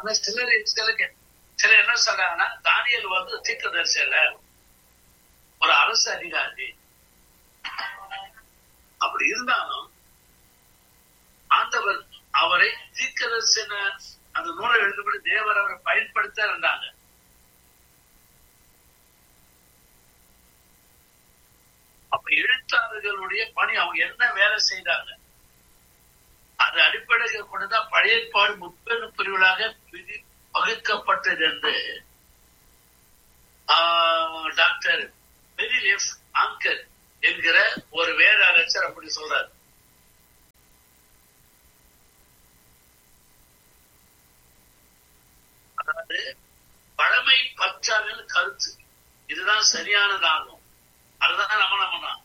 ஆனா சிலர் சிலருக்கு சிலர் என்ன சொல்றாங்கன்னா தானியல் வந்து தீர்க்கதரிசி அல்ல ஒரு அரசு அதிகாரி அப்படி இருந்தாலும் ஆண்டவர் அவரை தீர்க்கதரிசன அந்த நூலை எழுதுபடி தேவர் அவரை பயன்படுத்த இருந்தாங்க அப்ப எழுத்தாளர்களுடைய பணி அவங்க என்ன வேலை செய்தாங்க அது அடிப்படையில் கொண்டுதான் பழைய பாடு முப்பெரும் பிரிவுகளாக விதி வகுக்கப்பட்டது என்று ஆஹ், டாக்டர் மெரில் எஃப் ஆங்கர் என்கிற ஒரு வேத அரசர் அப்படி சொல்றார் அதாவது பழமை பற்றாவின் கருத்து இதுதான் சரியானதாகும் அதுதான் நம்ம நம்பணும்